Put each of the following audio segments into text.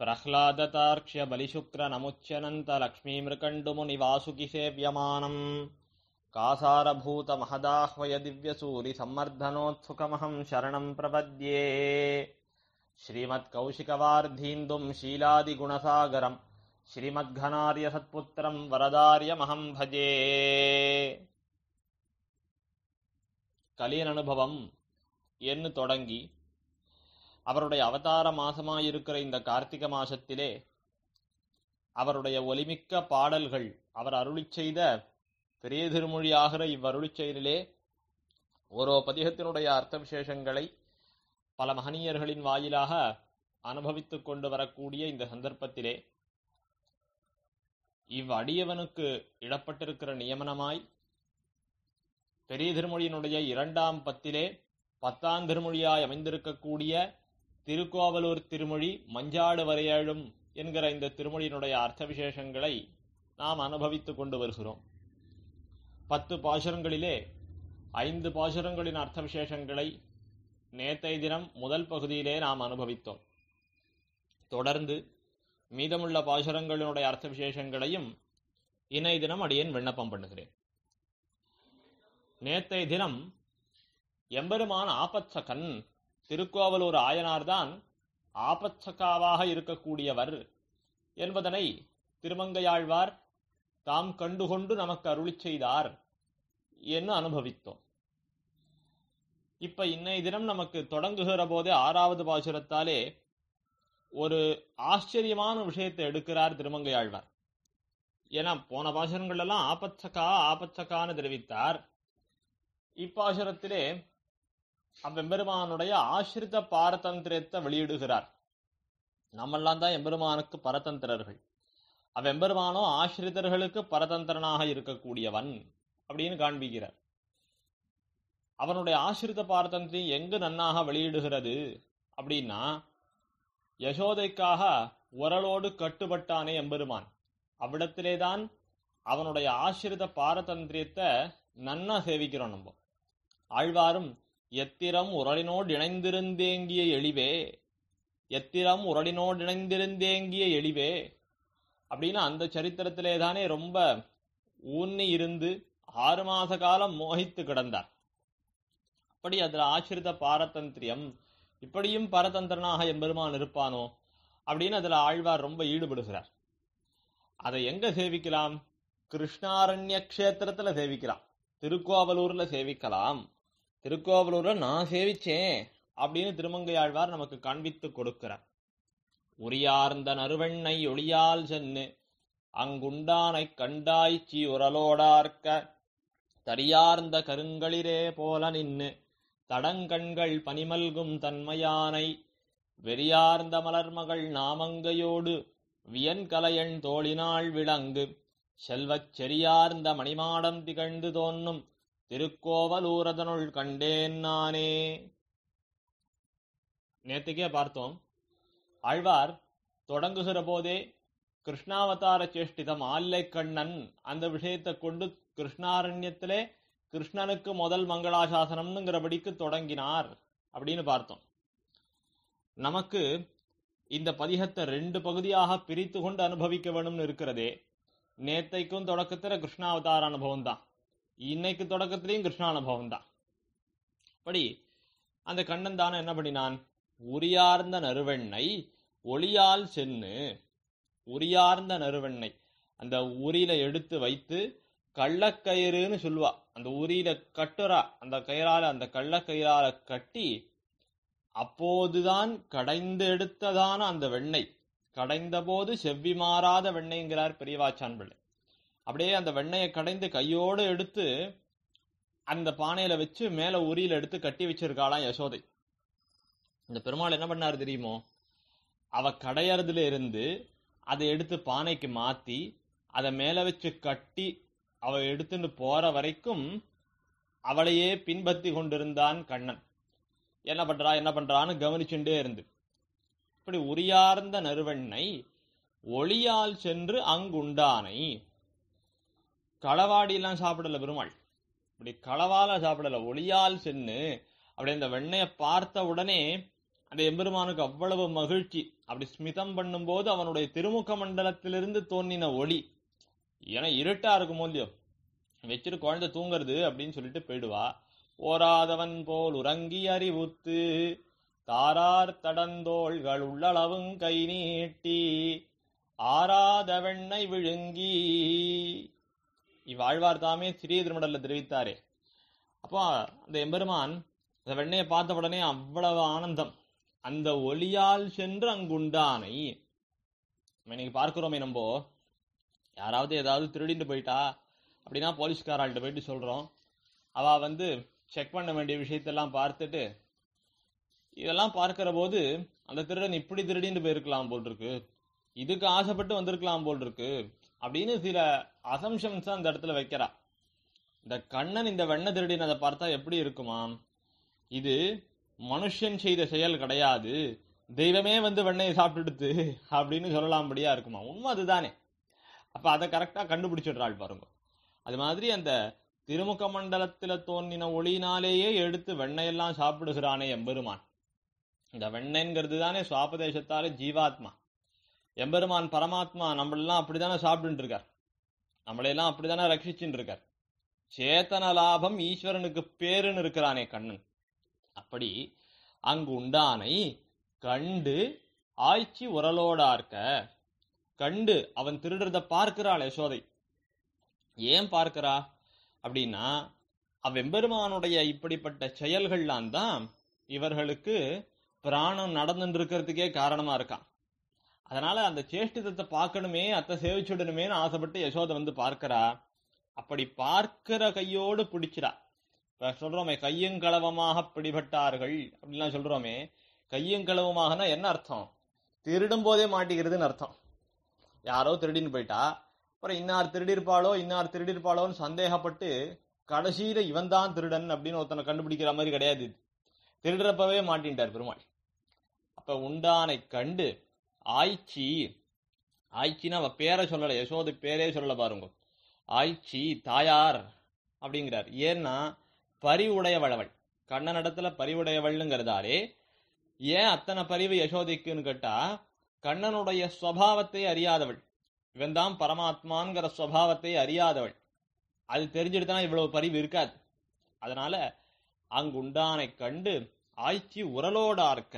प्रह्लादतार्क्ष्य बलिशुक्रनमुच्यनन्त लक्ष्मीमृकण्डुमुनिवासुकि सेव्यमानम् कासारभूतमहदाह्वय दिव्यसूरिसम्मर्दनोत्सुकमहं शरणं प्रपद्ये श्रीमत्कौशिकवार्धीन्दुम् शीलादिगुणसागरम् श्रीमद्घनार्यसत्पुत्रम् वरदार्यमहं भजे கலியன் அனுபவம் என்று தொடங்கி அவருடைய அவதார மாசமாயிருக்கிற இந்த கார்த்திக மாசத்திலே அவருடைய ஒலிமிக்க பாடல்கள் அவர் அருளிச் செய்த பெரிய திருமொழியாகிற இவ்வருளிச் செயலிலே ஓரோ பதிகத்தினுடைய அர்த்த விசேஷங்களை பல மகனீயர்களின் வாயிலாக அனுபவித்துக் கொண்டு வரக்கூடிய இந்த சந்தர்ப்பத்திலே இவ்வடியவனுக்கு இடப்பட்டிருக்கிற நியமனமாய் பெரிய திருமொழியினுடைய இரண்டாம் பத்திலே பத்தாம் திருமொழியாய் அமைந்திருக்கக்கூடிய திருக்கோவலூர் திருமொழி மஞ்சாடு வரையாழும் என்கிற இந்த திருமொழியினுடைய அர்த்த விசேஷங்களை நாம் அனுபவித்துக் கொண்டு வருகிறோம் பத்து பாசுரங்களிலே ஐந்து பாசுரங்களின் அர்த்த விசேஷங்களை நேற்றைய தினம் முதல் பகுதியிலே நாம் அனுபவித்தோம் தொடர்ந்து மீதமுள்ள பாசுரங்களினுடைய அர்த்த விசேஷங்களையும் இணைய தினம் அடியேன் விண்ணப்பம் பண்ணுகிறேன் நேற்றைய தினம் எம்பெருமான் ஆபத்சகன் திருக்கோவலூர் ஆயனார்தான் ஆபத்சகாவாக இருக்கக்கூடியவர் என்பதனை திருமங்கையாழ்வார் தாம் கண்டுகொண்டு நமக்கு அருளிச் செய்தார் என்று அனுபவித்தோம் இப்ப இன்னைய தினம் நமக்கு தொடங்குகிற போதே ஆறாவது பாசுரத்தாலே ஒரு ஆச்சரியமான விஷயத்தை எடுக்கிறார் திருமங்கையாழ்வார் ஏன்னா போன பாசுரங்கள் எல்லாம் ஆபத்சகா ஆபத்சகான்னு தெரிவித்தார் இப்பாசுரத்திலே அவ்வெம்பெருமானுடைய ஆசிரித பாரதந்திரத்தை வெளியிடுகிறார் நம்மெல்லாம் தான் எம்பெருமானுக்கு பரதந்திரர்கள் அவ்வெம்பெருமானோ ஆசிரிதர்களுக்கு பரதந்திரனாக இருக்கக்கூடியவன் அப்படின்னு காண்பிக்கிறார் அவனுடைய ஆசிரித பாரதந்திரம் எங்கு நன்னாக வெளியிடுகிறது அப்படின்னா யசோதைக்காக உரலோடு கட்டுப்பட்டானே எம்பெருமான் அவ்விடத்திலேதான் அவனுடைய ஆசிரித பாரதந்திரியத்தை நன்னா சேவிக்கிறோம் நம்ம ஆழ்வாரும் எத்திரம் உரளினோடு இணைந்திருந்தேங்கிய எளிவே எத்திரம் உரளினோடு இணைந்திருந்தேங்கிய எளிவே அப்படின்னு அந்த சரித்திரத்திலே தானே ரொம்ப ஊன்னி இருந்து ஆறு மாச காலம் மோகித்து கிடந்தார் அப்படி அதுல ஆசிரித பாரதந்திரியம் இப்படியும் பரதந்திரனாக எம்பெருமான் இருப்பானோ அப்படின்னு அதுல ஆழ்வார் ரொம்ப ஈடுபடுகிறார் அதை எங்க சேவிக்கலாம் கிருஷ்ணாரண்ய கஷேத்திரத்துல சேவிக்கலாம் திருக்கோவலூர்ல சேவிக்கலாம் திருக்கோவலூர்ல நான் சேவிச்சேன் அப்படின்னு திருமங்கையாழ்வார் நமக்கு காண்பித்து கொடுக்கிறார் உரியார்ந்த நறுவெண்ணை ஒளியால் சென்னு அங்குண்டானை கண்டாய்ச்சி உரலோடார்க்க தரியார்ந்த கருங்களிரே போல நின்னு தடங்கண்கள் பனிமல்கும் தன்மையானை வெறியார்ந்த மலர்மகள் நாமங்கையோடு வியன்கலையன் தோழினாள் விளங்கு செல்வச் செறியார்ந்த மணிமாடம் திகழ்ந்து தோன்னும் திருக்கோவலூரதனுள் கண்டேன் நானே நேத்துக்கே பார்த்தோம் ஆழ்வார் தொடங்குகிற போதே கிருஷ்ணாவதார சேஷ்டிதம் ஆல்லை கண்ணன் அந்த விஷயத்தை கொண்டு கிருஷ்ணாரண்யத்திலே கிருஷ்ணனுக்கு முதல் மங்களாசாசனம்ங்கிறபடிக்கு தொடங்கினார் அப்படின்னு பார்த்தோம் நமக்கு இந்த பதிகத்தை ரெண்டு பகுதியாக பிரித்து கொண்டு அனுபவிக்க வேணும்னு இருக்கிறதே நேத்தைக்கும் தொடக்கத்துல கிருஷ்ணாவதார அனுபவம் தான் இன்னைக்கு தொடக்கத்திலையும் கிருஷ்ண அனுபவம் தான் படி அந்த கண்ணன் தானே என்ன பண்ணினான் உரியார்ந்த நறுவெண்ணை ஒளியால் சென்னு உரியார்ந்த நறுவெண்ணை அந்த உரியில எடுத்து வைத்து கள்ளக்கயிறுன்னு சொல்லுவா அந்த உரியில கட்டுறா அந்த கயிறால அந்த கள்ளக்கயிறால கட்டி அப்போதுதான் கடைந்து எடுத்ததான அந்த வெண்ணெய் கடைந்த போது செவ்வி மாறாத வெண்ணெய்ங்கிறார் பெரியவாச்சான் பிள்ளை அப்படியே அந்த வெண்ணெயை கடைந்து கையோடு எடுத்து அந்த பானையில வச்சு மேல உரியில எடுத்து கட்டி வச்சிருக்காளாம் யசோதை இந்த பெருமாள் என்ன பண்ணாரு தெரியுமோ அவ கடையறதுல இருந்து அதை எடுத்து பானைக்கு மாத்தி அதை மேல வச்சு கட்டி அவ எடுத்துட்டு போற வரைக்கும் அவளையே பின்பற்றி கொண்டிருந்தான் கண்ணன் என்ன பண்றா என்ன பண்றான்னு கவனிச்சுட்டே இருந்து இப்படி உரியார்ந்த நறுவெண்ணை ஒளியால் சென்று அங்குண்டானை களவாடியெல்லாம் சாப்பிடல பெருமாள் இப்படி களவால சாப்பிடல ஒளியால் சென்று அப்படி அந்த வெண்ணெயை பார்த்த உடனே அந்த எம்பெருமானுக்கு அவ்வளவு மகிழ்ச்சி அப்படி ஸ்மிதம் பண்ணும்போது அவனுடைய திருமுக மண்டலத்திலிருந்து தோன்றின ஒளி ஏன்னா இருட்டா இருக்குமோ இல்லையோ வச்சுட்டு குழந்தை தூங்குறது அப்படின்னு சொல்லிட்டு போயிடுவா ஓராதவன் போல் உறங்கி அறிவுத்து தாரார் தடந்தோள்கள் உள்ளளவும் கை நீட்டி ஆராத வெண்ணை விழுங்கி இவ்வாழ்வார் தாமே சிறிய திருமடல்ல தெரிவித்தாரே அப்போ அந்த எம்பெருமான் அந்த வெண்ணையை பார்த்த உடனே அவ்வளவு ஆனந்தம் அந்த ஒளியால் சென்று அங்குண்டானை நம்ம இன்னைக்கு பார்க்கிறோமே நம்ம யாராவது ஏதாவது திருடிட்டு போயிட்டா அப்படின்னா போலீஸ்காராள்கிட்ட போயிட்டு சொல்றோம் அவ வந்து செக் பண்ண வேண்டிய விஷயத்தெல்லாம் பார்த்துட்டு இதெல்லாம் பார்க்கிற போது அந்த திருடன் இப்படி திருடின்னு போயிருக்கலாம் போல் இருக்கு இதுக்கு ஆசைப்பட்டு வந்திருக்கலாம் போல் இருக்கு அப்படின்னு சில அசம்ஷன்ஸ் அந்த இடத்துல வைக்கிறா இந்த கண்ணன் இந்த வெண்ணை திருடினதை பார்த்தா எப்படி இருக்குமாம் இது மனுஷன் செய்த செயல் கிடையாது தெய்வமே வந்து வெண்ணையை சாப்பிட்டுடுத்து அப்படின்னு சொல்லலாம்படியா இருக்குமா உண்மை அதுதானே அப்ப அதை கரெக்டா கண்டுபிடிச்சிடுறாள் பாருங்க அது மாதிரி அந்த திருமுக மண்டலத்துல தோன்றின ஒளியினாலேயே எடுத்து வெண்ணையெல்லாம் சாப்பிடுகிறானே எம்பெருமான் இந்த வெண்ணெய்ங்கிறது தானே சுவாபதேசத்தாலே ஜீவாத்மா எம்பெருமான் பரமாத்மா நம்மளெல்லாம் அப்படித்தானே சாப்பிட்டு இருக்கார் நம்மளையெல்லாம் அப்படித்தானே ரட்சிச்சுட்டு இருக்கார் சேத்தன லாபம் ஈஸ்வரனுக்கு பேருன்னு இருக்கிறானே கண்ணன் அப்படி அங்கு உண்டானை கண்டு ஆய்ச்சி உரலோடார்க்க கண்டு அவன் திருடுறத பார்க்கிறாள் யசோதை ஏன் பார்க்கிறா அப்படின்னா அவ்வெம்பெருமானுடைய இப்படிப்பட்ட செயல்கள்லாம் தான் இவர்களுக்கு பிராணம் நடந்துட்டு இருக்கிறதுக்கே காரணமா இருக்கான் அதனால அந்த சேஷ்டிதத்தை பார்க்கணுமே அத்தை சேவிச்சுடணுமேன்னு ஆசைப்பட்டு யசோதை வந்து பார்க்கிறா அப்படி பார்க்கிற கையோடு பிடிச்சிடா இப்ப சொல்றோமே கையங்களவமாக பிடிபட்டார்கள் அப்படிலாம் சொல்றோமே கையங்களவமாகனா என்ன அர்த்தம் திருடும் போதே மாட்டிக்கிறதுன்னு அர்த்தம் யாரோ திருடின்னு போயிட்டா அப்புறம் இன்னார் திருடிருப்பாளோ இன்னார் திருடிருப்பாளோன்னு சந்தேகப்பட்டு கடைசியில இவன் தான் திருடன் அப்படின்னு ஒருத்தனை கண்டுபிடிக்கிற மாதிரி கிடையாது இது திருடுறப்பவே மாட்டின்ட்டார் பெருமாள் அப்ப உண்டானை கண்டு ஆய்ச்சி ஆய்ச்சின்னா அவ பேரை சொல்லல யசோதை பேரே சொல்லல பாருங்க ஆய்ச்சி தாயார் அப்படிங்கிறார் ஏன்னா பரிவுடையவளவள் கண்ணனிடத்துல பரிவுடையவள்ங்கிறதாலே ஏன் அத்தனை பரிவு யசோதைக்குன்னு கேட்டா கண்ணனுடைய ஸ்வபாவத்தை அறியாதவள் இவன் தான் பரமாத்மாங்கிற ஸ்வபாவத்தை அறியாதவள் அது தெரிஞ்சுட்டுதான் இவ்வளவு பரிவு இருக்காது அதனால அங்குண்டானை கண்டு ஆய்ச்சி உரலோடார்க்க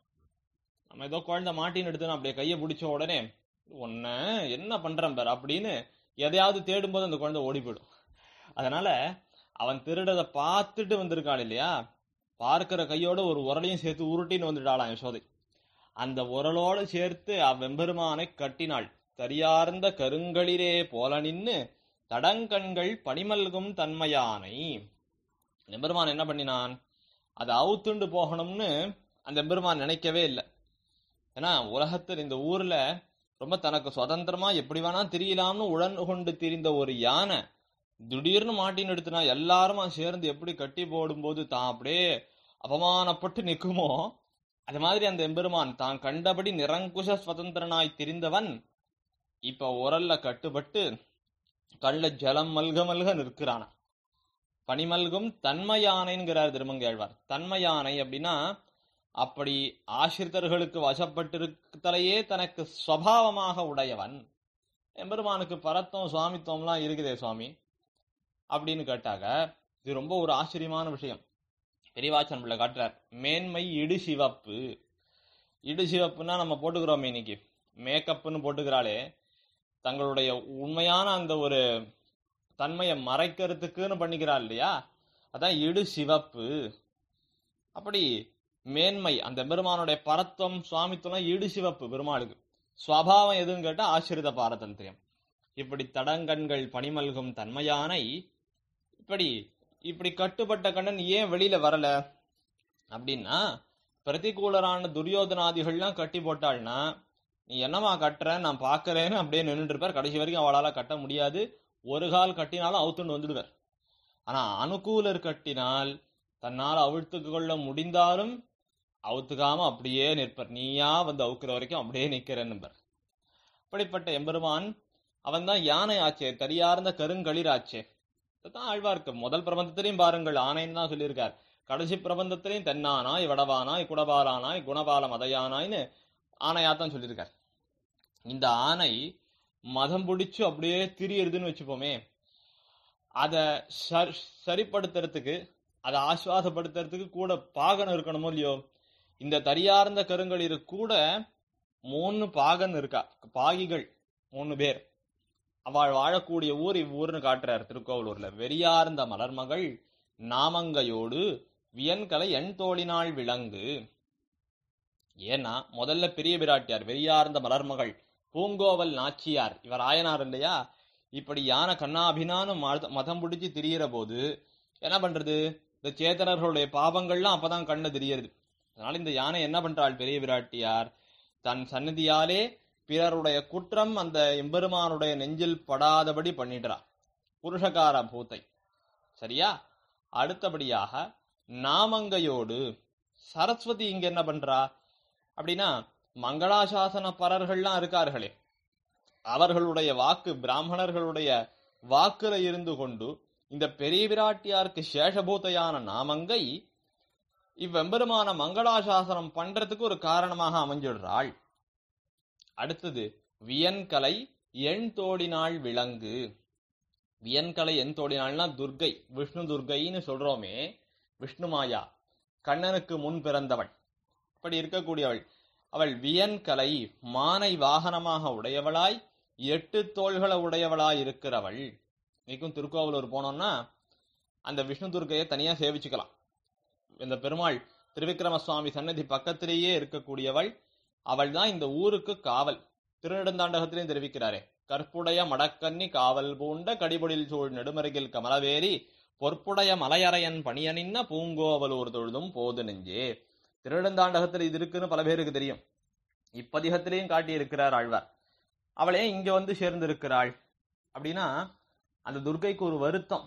நம்ம ஏதோ குழந்தை மாட்டின்னு எடுத்து அப்படியே கையை பிடிச்ச உடனே உன்ன என்ன பண்றேன் பார் அப்படின்னு எதையாவது தேடும்போது அந்த குழந்தை ஓடி போயிடும் அதனால அவன் திருடதை பார்த்துட்டு வந்திருக்காள் இல்லையா பார்க்கிற கையோட ஒரு உரலையும் சேர்த்து உருட்டின்னு வந்துட்டாளாம் யசோதை அந்த உரலோடு சேர்த்து அவ்வெம்பெருமானை கட்டினாள் தரியார்ந்த கருங்களிரே போல நின்னு தடங்கண்கள் பனிமல்கும் தன்மையானை எம்பெருமான் என்ன பண்ணினான் அதை அவுத்துண்டு போகணும்னு அந்த எம்பெருமான் நினைக்கவே இல்லை ஏன்னா உலகத்தில் இந்த ஊர்ல ரொம்ப தனக்கு சுதந்திரமா எப்படி வேணா தெரியலாம்னு உடன் கொண்டு திரிந்த ஒரு யானை திடீர்னு மாட்டின்னு எடுத்துனா எல்லாருமா சேர்ந்து எப்படி கட்டி போடும்போது தான் அப்படியே அவமானப்பட்டு நிற்குமோ அது மாதிரி அந்த எம்பெருமான் தான் கண்டபடி நிரங்குஷ சுதந்திரனாய் திரிந்தவன் இப்ப உரல்ல கட்டுப்பட்டு கள்ள ஜலம் மல்க மல்க நிற்கிறானா பனிமல்கும் தன்மையானைங்கிறார் திருமங்கேழ்வார் தன்மையானை அப்படின்னா அப்படி ஆசிரித்தர்களுக்கு வசப்பட்டிருத்தலையே தனக்கு ஸ்வபாவமாக உடையவன் எம்பெருமானுக்கு பரத்தம் சுவாமித்துவம்லாம் இருக்குதே சுவாமி அப்படின்னு கேட்டாக இது ரொம்ப ஒரு ஆச்சரியமான விஷயம் பெரியவாச்சன் பிள்ளை காட்டுறார் மேன்மை இடு சிவப்பு இடு சிவப்புன்னா நம்ம போட்டுக்கிறோமே இன்னைக்கு மேக்கப்னு போட்டுக்கிறாளே தங்களுடைய உண்மையான அந்த ஒரு தன்மையை மறைக்கிறதுக்குன்னு பண்ணிக்கிறாள் இல்லையா அதான் இடு சிவப்பு அப்படி மேன்மை அந்த பெருமானுடைய பரத்துவம் சுவாமித்துவம் இடு சிவப்பு பெருமாளுக்கு சுவாபாவம் எதுன்னு கேட்டா ஆசிரித பாரதந்திரியம் இப்படி தடங்கண்கள் பனிமல்கும் தன்மையானை இப்படி இப்படி கட்டுப்பட்ட கண்ணன் ஏன் வெளியில வரல அப்படின்னா பிரதிகூலரான துரியோதனாதிகள்லாம் கட்டி போட்டாள்னா நீ என்னமா கட்டுற நான் பாக்குறேன்னு அப்படியே நின்றுட்டு இருப்பார் கடைசி வரைக்கும் அவளால கட்ட முடியாது ஒரு கால் கட்டினாலும் அவுத்துண்டு வந்துடுவார் ஆனா அனுகூலர் கட்டினால் தன்னால் அவிழ்த்து கொள்ள முடிந்தாலும் அவுத்துக்காம அப்படியே நிற்பர் நீயா வந்து அவுக்கிற வரைக்கும் அப்படியே நிக்கிறேன்னு அப்படிப்பட்ட எம்பெருமான் அவன் தான் யானை ஆச்சே தரியார்ந்த கருங்களிர் ஆச்சே இதுதான் ஆழ்வார்க்கு முதல் பிரபந்தத்திலையும் பாருங்கள் ஆனைன்னு தான் சொல்லியிருக்கார் கடைசி பிரபந்தத்திலையும் தென்னானாய் வடவானாய் குடபாலானாய் குணபால மதையானாய்னு ஆனையாத்தான் சொல்லியிருக்கார் இந்த ஆனை மதம் பிடிச்சு அப்படியே திரியுதுன்னு வச்சுப்போமே அத சரி சரிப்படுத்துறதுக்கு அதை ஆஸ்வாதப்படுத்துறதுக்கு கூட பாகன் இருக்கணுமோ இல்லையோ இந்த தரியார்ந்த கருங்களில் கூட மூணு பாகன் இருக்கா பாகிகள் மூணு பேர் அவள் வாழக்கூடிய ஊர் இவ்வூர்னு காட்டுறார் திருக்கோவலூர்ல வெறியார்ந்த மலர்மகள் நாமங்கையோடு வியன்கலை எண் தோழினாள் விலங்கு ஏன்னா முதல்ல பெரிய பிராட்டியார் வெறியார்ந்த மலர்மகள் பூங்கோவல் நாச்சியார் இவர் ஆயனார் இல்லையா இப்படி யானை கண்ணாபினான்னு மத- மதம் பிடிச்சு திரியிற போது என்ன பண்றது இந்த சேத்தனர்களுடைய பாவங்கள்லாம் அப்பதான் கண்ணு தெரியறது அதனால இந்த யானை என்ன பண்றாள் பெரிய பிராட்டியார் தன் சந்நிதியாலே பிறருடைய குற்றம் அந்த எம்பெருமானுடைய நெஞ்சில் படாதபடி பண்ணிடுறா புருஷகார பூத்தை சரியா அடுத்தபடியாக நாமங்கையோடு சரஸ்வதி இங்க என்ன பண்றா அப்படின்னா மங்களாசாசன பரர்கள்லாம் இருக்கார்களே அவர்களுடைய வாக்கு பிராமணர்களுடைய வாக்குல இருந்து கொண்டு இந்த பெரிய பிராட்டியாருக்கு சேஷபூதையான நாமங்கை இவ்வெம்பெருமான மங்களாசாசனம் பண்றதுக்கு ஒரு காரணமாக அமைஞ்சிடுறாள் அடுத்தது வியன்கலை எண் தோடினாள் விலங்கு வியன்கலை எண் தோடினாள்னா துர்கை விஷ்ணு துர்கைன்னு சொல்றோமே விஷ்ணு மாயா கண்ணனுக்கு முன் பிறந்தவள் அப்படி இருக்கக்கூடியவள் அவள் வியன்கலை மானை வாகனமாக உடையவளாய் எட்டு தோள்களை உடையவளாய் இருக்கிறவள் இன்னைக்கும் திருக்கோவலூர் போனோம்னா அந்த விஷ்ணு துர்க்கையை தனியா சேவிச்சுக்கலாம் இந்த பெருமாள் திருவிக்கிரம சுவாமி சன்னதி பக்கத்திலேயே இருக்கக்கூடியவள் அவள் தான் இந்த ஊருக்கு காவல் திருநெடுந்தாண்டகத்திலையும் தெரிவிக்கிறாரே கற்புடைய மடக்கன்னி காவல் பூண்ட கடிபொடில் சூழ் நெடுமருகில் கமலவேரி பொற்புடைய மலையறையன் பணியனின்ன பூங்கோவலூர் தொழுதும் போது நெஞ்சே திருநெடுந்தாண்டகத்தில் இது இருக்குன்னு பல பேருக்கு தெரியும் இப்பதிகத்திலையும் காட்டி இருக்கிறார் ஆழ்வார் அவளே இங்க வந்து சேர்ந்திருக்கிறாள் அப்படின்னா அந்த துர்க்கைக்கு ஒரு வருத்தம்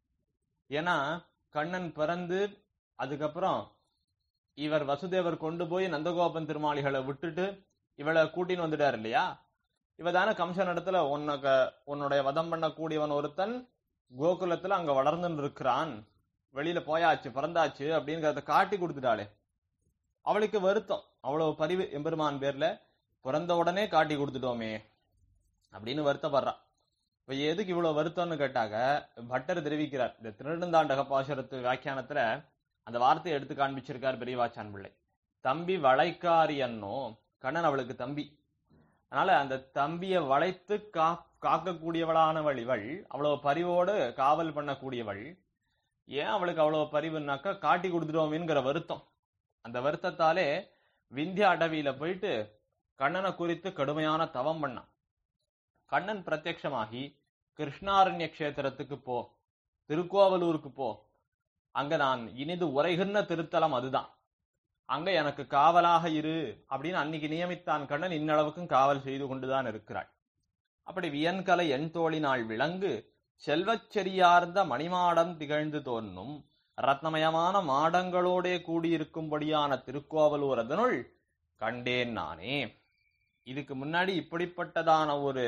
ஏன்னா கண்ணன் பிறந்து அதுக்கப்புறம் இவர் வசுதேவர் கொண்டு போய் நந்தகோபன் திருமாளிகளை விட்டுட்டு இவளை கூட்டின்னு வந்துட்டார் இல்லையா இவ தானே கம்சன் இடத்துல உனக்கு உன்னுடைய வதம் பண்ணக்கூடியவன் ஒருத்தன் கோகுலத்துல அங்க வளர்ந்துன்னு இருக்கிறான் வெளியில போயாச்சு பிறந்தாச்சு அப்படிங்கறத காட்டி கொடுத்துட்டாளே அவளுக்கு வருத்தம் அவ்வளவு பரிவு எம்பெருமான் பேர்ல பிறந்த உடனே காட்டி கொடுத்துட்டோமே அப்படின்னு வருத்தப்படுறா இப்ப எதுக்கு இவ்வளவு வருத்தம்னு கேட்டாக பட்டர் தெரிவிக்கிறார் இந்த திருநெடுந்தாண்டக பாசுரத்து வியாக்கியானத்துல அந்த வார்த்தையை எடுத்து காண்பிச்சிருக்கார் பெரியவாச்சான் பிள்ளை தம்பி வளைக்காரியன்னோ கண்ணன் அவளுக்கு தம்பி அதனால அந்த தம்பிய வளைத்து கா காக்கக்கூடியவளானவள் இவள் அவ்வளவு பரிவோடு காவல் பண்ணக்கூடியவள் ஏன் அவளுக்கு அவ்வளவு பரிவுனாக்கா காட்டி கொடுத்துட்டோமேங்கிற வருத்தம் அந்த வருத்தத்தாலே விந்திய அடவியில போயிட்டு கண்ணனை குறித்து கடுமையான தவம் பண்ணான் கண்ணன் பிரத்யக்ஷமாகி கிருஷ்ணாரண்ய கஷேத்திரத்துக்கு போ திருக்கோவலூருக்கு போ அங்க நான் இனிது உரைகின்ற திருத்தலம் அதுதான் அங்க எனக்கு காவலாக இரு அப்படின்னு அன்னைக்கு நியமித்தான் கண்ணன் இன்னளவுக்கும் காவல் செய்து கொண்டுதான் இருக்கிறாள் அப்படி வியன்கலை எண் தோழினாள் விலங்கு செல்வச் செறியார்ந்த மணிமாடம் திகழ்ந்து தோன்றும் ரத்னமயமான மாடங்களோடே கூடியிருக்கும்படியான திருக்கோவலூர் அதனுள் கண்டேன் நானே இதுக்கு முன்னாடி இப்படிப்பட்டதான ஒரு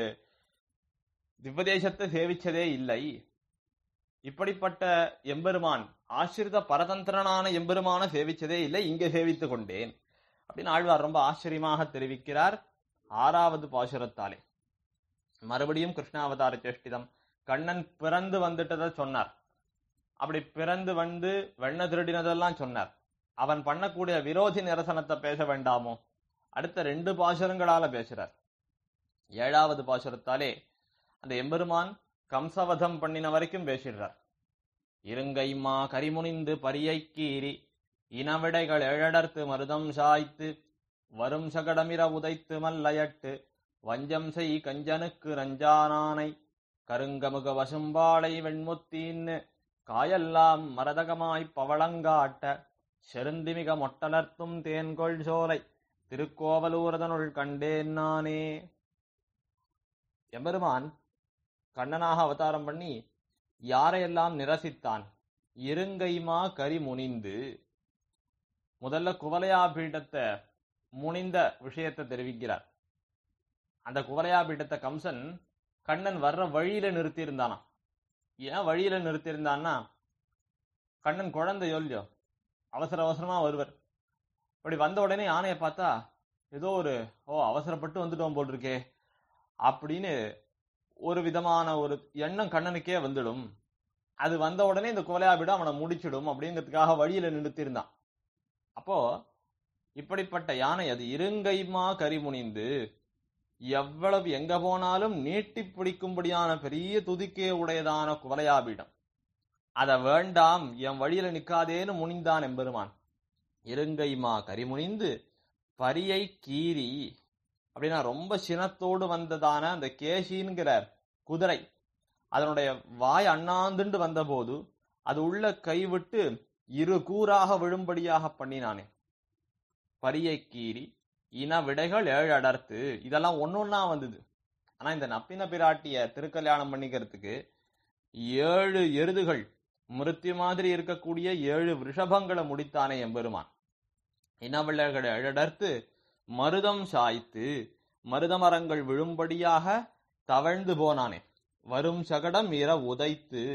திவ்வதேசத்தை சேவிச்சதே இல்லை இப்படிப்பட்ட எம்பெருமான் ஆசிரித பரதந்திரனான எம்பெருமான சேவிச்சதே இல்லை இங்கே சேவித்து கொண்டேன் அப்படின்னு ஆழ்வார் ரொம்ப ஆச்சரியமாக தெரிவிக்கிறார் ஆறாவது பாசுரத்தாலே மறுபடியும் கிருஷ்ணாவதார சேஷ்டிதம் கண்ணன் பிறந்து வந்துட்டதை சொன்னார் அப்படி பிறந்து வந்து வெண்ண திருடினதெல்லாம் சொன்னார் அவன் பண்ணக்கூடிய விரோதி நிரசனத்தை பேச வேண்டாமோ அடுத்த ரெண்டு பாசுரங்களால பேசுறார் ஏழாவது பாசுரத்தாலே அந்த எம்பெருமான் கம்சவதம் பண்ணின வரைக்கும் பேசிடுறார் இருங்கைமா கரிமுனிந்து பரியை கீறி இனவிடைகள் எழடர்த்து மருதம் சாய்த்து வரும் சகடமிர உதைத்து மல்லையட்டு வஞ்சம் செய் கஞ்சனுக்கு ரஞ்சானானை கருங்கமுக வசும்பாளை வெண்முத்தீன்னு காயெல்லாம் மரதகமாய்ப் பவளங்காட்ட செருந்திமிக மொட்டலர்த்தும் தேன்கொள் சோலை திருக்கோவலூரதனுள் கண்டேன் நானே எம்பெருமான் கண்ணனாக அவதாரம் பண்ணி யாரையெல்லாம் நிரசித்தான் இருங்கைமா கரி முனிந்து முதல்ல குவலையா பீட்டத்தை முனிந்த விஷயத்தை தெரிவிக்கிறார் அந்த குவலையா பீட்டத்தை கம்சன் கண்ணன் வர்ற வழியில நிறுத்தியிருந்தானா ஏன் வழியில நிறுத்தியிருந்தான்னா கண்ணன் குழந்தை இல்லையோ அவசர அவசரமா வருவர் இப்படி வந்த உடனே யானையை பார்த்தா ஏதோ ஒரு ஓ அவசரப்பட்டு வந்துட்டோம் போல் இருக்கே அப்படின்னு ஒரு விதமான ஒரு எண்ணம் கண்ணனுக்கே வந்துடும் அது வந்த உடனே இந்த கோலையாபிடம் அவனை முடிச்சிடும் அப்படிங்கிறதுக்காக வழியில நிறுத்தியிருந்தான் அப்போ இப்படிப்பட்ட யானை அது இருங்கைமா கரிமுனிந்து எவ்வளவு எங்க போனாலும் நீட்டி பிடிக்கும்படியான பெரிய துதிக்கே உடையதான குவலையாபிடம் அத வேண்டாம் என் வழியில நிக்காதேன்னு முனிந்தான் எம்பெருமான் இருங்கைமா கரிமுனிந்து பரியை கீறி அப்படின்னா ரொம்ப சினத்தோடு வந்ததான அந்த கேசிங்கிற குதிரை அதனுடைய வாய் அண்ணாந்துண்டு வந்தபோது அது உள்ள கைவிட்டு இரு கூறாக விழும்படியாக பண்ணினானே பரியை கீறி இன விடைகள் ஏழு அடர்த்து இதெல்லாம் ஒன்னொன்னா வந்தது ஆனா இந்த நப்பின பிராட்டிய திருக்கல்யாணம் பண்ணிக்கிறதுக்கு ஏழு எருதுகள் மிருத்யு மாதிரி இருக்கக்கூடிய ஏழு ரிஷபங்களை முடித்தானே எம்பெருமான் இனவிளைகள் ஏழடர்த்து மருதம் சாய்த்து மருதமரங்கள் விழும்படியாக தவழ்ந்து போனானே வரும் சகடம் இர உதைத்து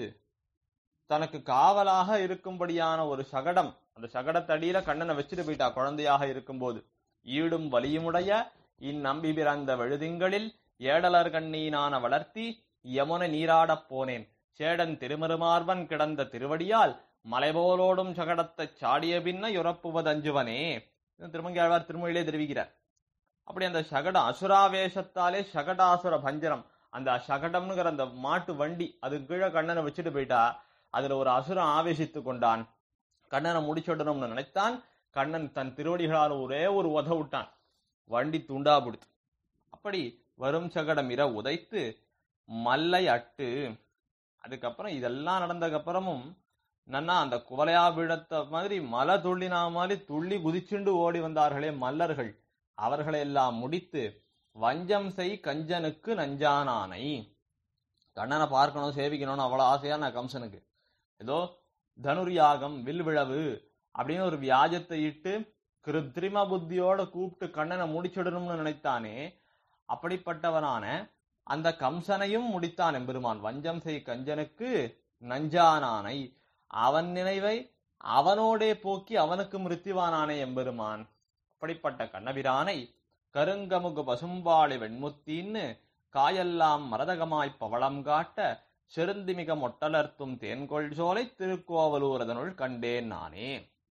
தனக்கு காவலாக இருக்கும்படியான ஒரு சகடம் அந்த சகடத்தடியில கண்ணனை வச்சுட்டு போயிட்டா குழந்தையாக இருக்கும்போது ஈடும் வலியுமுடைய இந்நம்பி பிறந்த வழுதிங்களில் ஏடலர் கண்ணீனான வளர்த்தி யமுன நீராடப் போனேன் சேடன் திருமருமார்வன் கிடந்த திருவடியால் மலைபோலோடும் சகடத்தைச் சாடிய பின்ன யுறப்புவதஞ்சுவனே திருமங்கியாழ்வார் திருமொழியிலே தெரிவிக்கிறார் அப்படி அந்த சகடம் அசுராவேஷத்தாலே சகடாசுர பஞ்சரம் அந்த சகடம்ங்கிற அந்த மாட்டு வண்டி அது கீழே கண்ணனை வச்சுட்டு போயிட்டா அதுல ஒரு அசுரம் ஆவேசித்து கொண்டான் கண்ணனை முடிச்சுடணும்னு நினைத்தான் கண்ணன் தன் திருவடிகளால் ஒரே ஒரு உத விட்டான் வண்டி துண்டா பிடித்து அப்படி வரும் சகடம் இர உதைத்து மல்லை அட்டு அதுக்கப்புறம் இதெல்லாம் நடந்ததுக்கு அப்புறமும் நன்னா அந்த குவலையா விடத்த மாதிரி மலை துள்ளினா மாதிரி துள்ளி குதிச்சுண்டு ஓடி வந்தார்களே மல்லர்கள் அவர்களை எல்லாம் முடித்து வஞ்சம் செய் கஞ்சனுக்கு நஞ்சானானை கண்ணனை பார்க்கணும் சேவிக்கணும்னு அவ்வளவு ஆசையான கம்சனுக்கு ஏதோ தனுர்யாகம் வில்விழவு அப்படின்னு ஒரு வியாஜத்தை இட்டு கிருத்ரிம புத்தியோட கூப்பிட்டு கண்ணனை முடிச்சிடணும்னு நினைத்தானே அப்படிப்பட்டவனான அந்த கம்சனையும் முடித்தான் எம்பெருமான் வஞ்சம் செய் கஞ்சனுக்கு நஞ்சானானை அவன் நினைவை அவனோடே போக்கி அவனுக்கு மிருத்திவானானே எம்பெருமான் அப்படிப்பட்ட கண்ணபிரானை கருங்கமுகு பசும்பாளி வெண்முத்தின்னு காயெல்லாம் மரதகமாய்ப் பவளம் காட்ட செருந்திமிக மொட்டலர்த்தும் தேன்கொள் சோலை திருக்கோவலூர் அதனுள் கண்டேன் நானே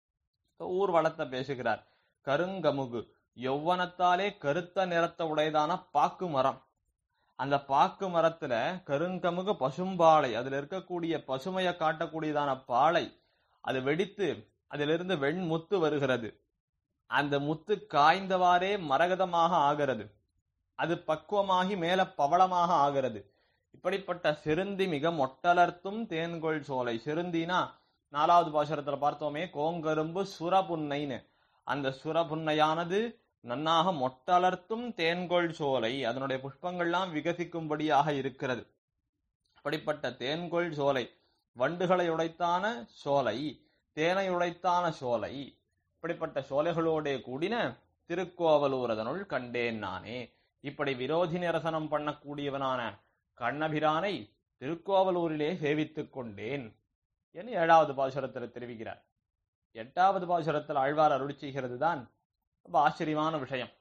ஊர் வளத்தை பேசுகிறார் கருங்கமுகு யௌவனத்தாலே கருத்த நிறத்த உடையதான பாக்கு மரம் அந்த பாக்கு மரத்துல கருங்கமுகு பசும்பாளை அதுல இருக்கக்கூடிய பசுமையை காட்டக்கூடியதான பாலை அது வெடித்து அதிலிருந்து வெண்முத்து வருகிறது அந்த முத்து காய்ந்தவாறே மரகதமாக ஆகிறது அது பக்குவமாகி மேல பவளமாக ஆகிறது இப்படிப்பட்ட செருந்தி மிக மொட்டலர்த்தும் தேன்கொள் சோலை செருந்தினா நாலாவது பாசுரத்துல பார்த்தோமே கோங்கரும்பு சுரபுன்னைன்னு அந்த சுரபுன்னையானது நன்னாக மொட்டலர்த்தும் தேன்கொள் சோலை அதனுடைய புஷ்பங்கள்லாம் விகசிக்கும்படியாக இருக்கிறது அப்படிப்பட்ட தேன்கொள் சோலை வண்டுகளை உடைத்தான சோலை தேனை உடைத்தான சோலை இப்படிப்பட்ட சோலைகளோடே கூடின திருக்கோவலூர் அதனுள் கண்டேன் நானே இப்படி விரோதி நிரசனம் பண்ணக்கூடியவனான கண்ணபிரானை திருக்கோவலூரிலே சேவித்துக் கொண்டேன் என்று ஏழாவது பாசுரத்தில் தெரிவிக்கிறார் எட்டாவது பாசுரத்தில் ஆழ்வார் அருள் செய்கிறது தான் ரொம்ப ஆச்சரியமான விஷயம்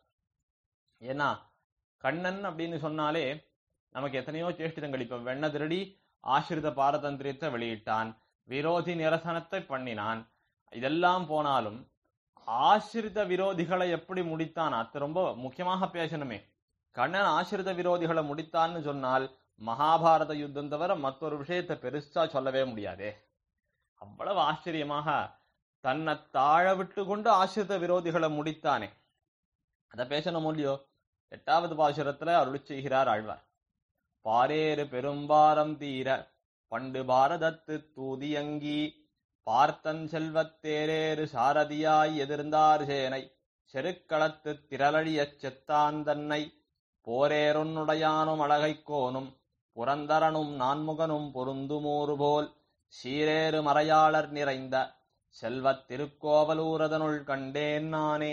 ஏன்னா கண்ணன் அப்படின்னு சொன்னாலே நமக்கு எத்தனையோ சேஷ்டிதங்கள் இப்ப வெண்ண திருடி ஆசிரித பாரதந்திரியத்தை வெளியிட்டான் விரோதி நிரசனத்தை பண்ணினான் இதெல்லாம் போனாலும் ஆசிரித விரோதிகளை எப்படி முடித்தான் அது ரொம்ப முக்கியமாக பேசணுமே கண்ணன் ஆசிரித விரோதிகளை முடித்தான்னு சொன்னால் மகாபாரத யுத்தம் தவிர மற்றொரு விஷயத்தை பெருசா சொல்லவே முடியாதே அவ்வளவு ஆச்சரியமாக தன்னை தாழ விட்டு கொண்டு ஆசிரித விரோதிகளை முடித்தானே அத பேசணும் இல்லையோ எட்டாவது பாசுரத்துல அருள் செய்கிறார் ஆழ்வார் பாரேறு பெரும்பாரம் தீர பண்டு பாரதத்து தூதியங்கி பார்த்தன் செல்வத்தேரேறு சாரதியாய் எதிர்ந்தார் சேனை செருக்களத்து திரளழியச் செத்தான் தன்னை போரேறொன்னுடையானும் அழகைக் கோனும் புரந்தரனும் நான்முகனும் பொருந்துமூறு போல் சீரேறு மறையாளர் நிறைந்த செல்வத் திருக்கோவலூரதனுள் கண்டேன் நானே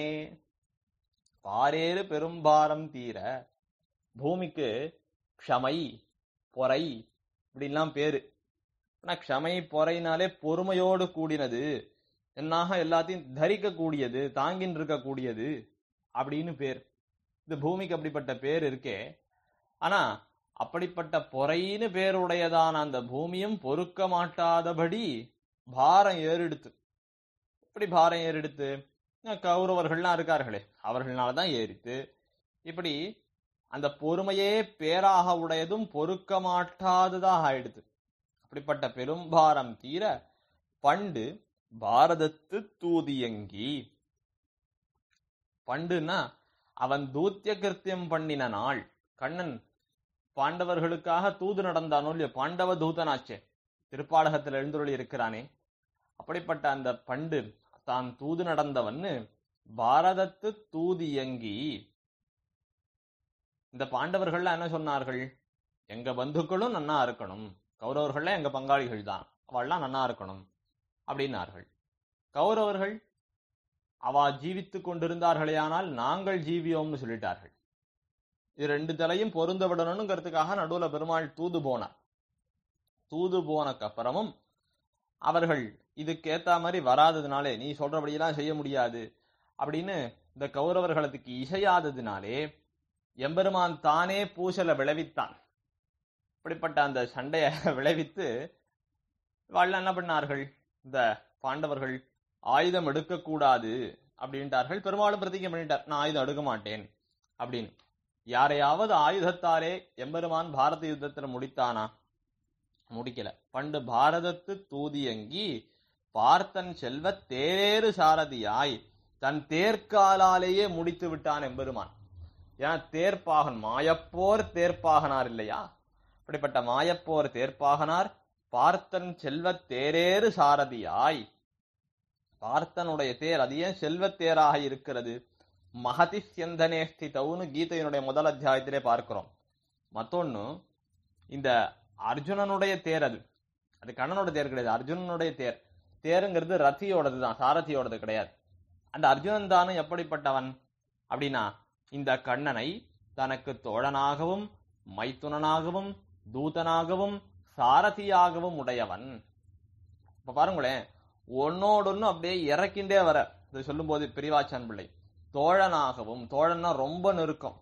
பாரேறு பெரும்பாரம் தீர பூமிக்கு க்ஷமை பொறை இப்படிலாம் பேரு ஆனா க்ஷமை பொறைனாலே பொறுமையோடு கூடினது என்னாக எல்லாத்தையும் தரிக்க கூடியது தாங்கின்னு இருக்கக்கூடியது அப்படின்னு பேர் இந்த பூமிக்கு அப்படிப்பட்ட பேர் இருக்கே ஆனா அப்படிப்பட்ட பொறைன்னு பேருடையதான அந்த பூமியும் பொறுக்க மாட்டாதபடி பாரம் ஏறெடுத்து இப்படி பாரம் ஏறெடுத்து அஹ் கௌரவர்கள்லாம் இருக்கார்களே அவர்களாலதான் ஏறித்து இப்படி அந்த பொறுமையே பேராக உடையதும் பொறுக்க மாட்டாததாக ஆயிடுது அப்படிப்பட்ட பெரும்பாரம் தீர பண்டு பாரதத்து தூதியங்கி பண்டுன்னா அவன் தூத்திய கிருத்தியம் பண்ணின நாள் கண்ணன் பாண்டவர்களுக்காக தூது நடந்தானோ இல்லையோ பாண்டவ தூதனாச்சே திருப்பாடகத்தில் எழுந்துருளி இருக்கிறானே அப்படிப்பட்ட அந்த பண்டு தான் தூது நடந்தவன்னு பாரதத்து தூதியங்கி இந்த பாண்டவர்கள்லாம் என்ன சொன்னார்கள் எங்க பந்துக்களும் நன்னா இருக்கணும் கௌரவர்கள்லாம் எங்க பங்காளிகள் தான் அவள்லாம் நன்னா இருக்கணும் அப்படின்னார்கள் கௌரவர்கள் அவா ஜீவித்துக் கொண்டிருந்தார்களேயானால் நாங்கள் ஜீவியோம்னு சொல்லிட்டார்கள் இது ரெண்டு தலையும் பொருந்த விடணுங்கிறதுக்காக நடுவுல பெருமாள் தூது போனார் தூது போனக்கு அப்புறமும் அவர்கள் இதுக்கு ஏத்த மாதிரி வராததுனாலே நீ சொல்றபடியெல்லாம் செய்ய முடியாது அப்படின்னு இந்த கௌரவர்களுக்கு இசையாததினாலே எம்பெருமான் தானே பூசலை விளைவித்தான் இப்படிப்பட்ட அந்த சண்டைய விளைவித்து இவாள்லாம் என்ன பண்ணார்கள் இந்த பாண்டவர்கள் ஆயுதம் எடுக்கக்கூடாது அப்படின்ட்டார்கள் பெரும்பாலும் பிரதிஜை பண்ணிட்டார் நான் ஆயுதம் எடுக்க மாட்டேன் அப்படின்னு யாரையாவது ஆயுதத்தாலே எம்பெருமான் பாரத யுத்தத்துல முடித்தானா முடிக்கல பண்டு பாரதத்து தூதியங்கி பார்த்தன் செல்வ தேரேறு சாரதியாய் தன் தேர்காலாலேயே முடித்து விட்டான் எம்பெருமான் ஏன்னா தேர்ப்பாகன் மாயப்போர் தேர்ப்பாகனார் இல்லையா அப்படிப்பட்ட மாயப்போர் தேர்ப்பாகனார் பார்த்தன் செல்வ தேரேறு சாரதியாய் பார்த்தனுடைய தேர் அது ஏன் செல்வத் தேராக இருக்கிறது மகதி சியந்தனே ஸ்திதவுன்னு கீதையினுடைய முதல் அத்தியாயத்திலே பார்க்கிறோம் மத்தொன்னு இந்த அர்ஜுனனுடைய தேர் அது அது கண்ணனோட தேர் கிடையாது அர்ஜுனனுடைய தேர் தேருங்கிறது ரத்தியோடது தான் சாரதியோடது கிடையாது அந்த அர்ஜுனன் தானும் எப்படிப்பட்டவன் அப்படின்னா இந்த கண்ணனை தனக்கு தோழனாகவும் மைத்துனனாகவும் தூதனாகவும் சாரதியாகவும் உடையவன் இப்ப பாருங்களேன் ஒன்னோடொன்னு அப்படியே இறக்கின்றே வர இது சொல்லும்போது பிரிவாச்சான் பிள்ளை தோழனாகவும் தோழன்னா ரொம்ப நெருக்கம்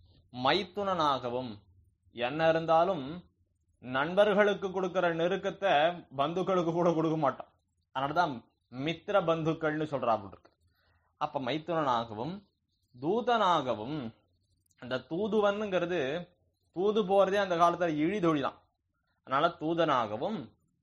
மைத்துனனாகவும் என்ன இருந்தாலும் நண்பர்களுக்கு கொடுக்கிற நெருக்கத்தை பந்துக்களுக்கு கூட கொடுக்க மாட்டோம் அதனாலதான் மித்திர பந்துக்கள்னு சொல்றாங்க இருக்கு அப்ப மைத்துனனாகவும் தூதனாகவும் அந்த தூதுவன்ங்கிறது தூது போறதே அந்த காலத்துல இழிதொழி தான் அதனால தூதனாகவும்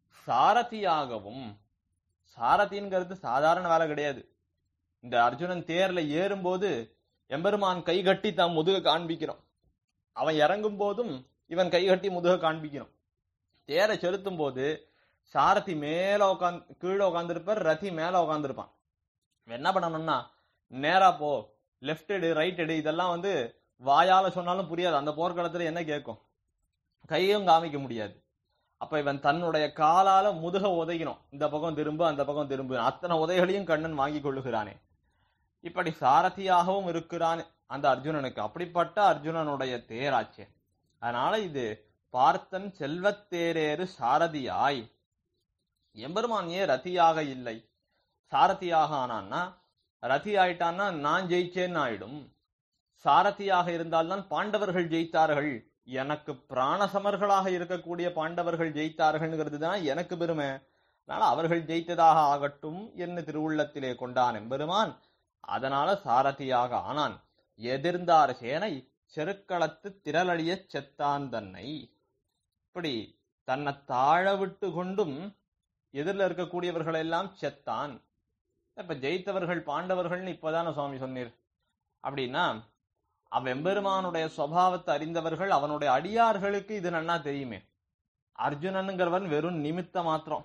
சாரதியாகவும் சாரதிங்கிறது சாதாரண வேலை கிடையாது இந்த அர்ஜுனன் தேர்ல ஏறும்போது எம்பெருமான் கை கட்டி தான் முதுக காண்பிக்கிறோம் அவன் இறங்கும் போதும் இவன் கை கட்டி முதுக காண்பிக்கணும் தேரை செலுத்தும் போது சாரதி மேல உட்காந்து கீழே உட்காந்துருப்பார் ரதி மேல உட்காந்துருப்பான் என்ன பண்ணணும்னா நேரா போ லெஃப்ட் எடு ரைட் எடு இதெல்லாம் வந்து வாயால சொன்னாலும் புரியாது அந்த போர்க்களத்துல என்ன கேட்கும் கையும் காமிக்க முடியாது அப்ப இவன் தன்னுடைய காலால முதுக உதைக்கணும் இந்த பக்கம் திரும்ப அந்த பக்கம் திரும்ப அத்தனை உதைகளையும் கண்ணன் வாங்கி கொள்ளுகிறானே இப்படி சாரதியாகவும் இருக்கிறான் அந்த அர்ஜுனனுக்கு அப்படிப்பட்ட அர்ஜுனனுடைய தேராச்சே அதனால இது பார்த்தன் செல்வத்தேரேறு சாரதியாய் எம்பெருமான் ஏன் ரத்தியாக இல்லை சாரதியாக ஆனான்னா ரதி ஆயிட்டான்னா நான் ஜெயிச்சேன்னு ஆயிடும் சாரதியாக இருந்தால்தான் பாண்டவர்கள் ஜெயித்தார்கள் எனக்கு பிராணசமர்களாக இருக்கக்கூடிய பாண்டவர்கள் ஜெயித்தார்கள்ங்கிறது தான் எனக்கு பெருமை அதனால அவர்கள் ஜெயித்ததாக ஆகட்டும் என்று திருவுள்ளத்திலே கொண்டான் எம்பெருமான் அதனால சாரதியாக ஆனான் எதிர்ந்தார் சேனை செருக்களத்து திரளழிய செத்தான் தன்னை இப்படி தன்னை தாழ விட்டு கொண்டும் எதிரில் இருக்கக்கூடியவர்கள் எல்லாம் செத்தான் இப்ப ஜெயித்தவர்கள் பாண்டவர்கள்னு இப்பதான சுவாமி சொன்னீர் அப்படின்னா அவ்வெம்பெருமானுடைய சுவாவத்தை அறிந்தவர்கள் அவனுடைய அடியார்களுக்கு இது நன்னா தெரியுமே அர்ஜுனனுங்கிறவன் வெறும் நிமித்த மாத்திரம்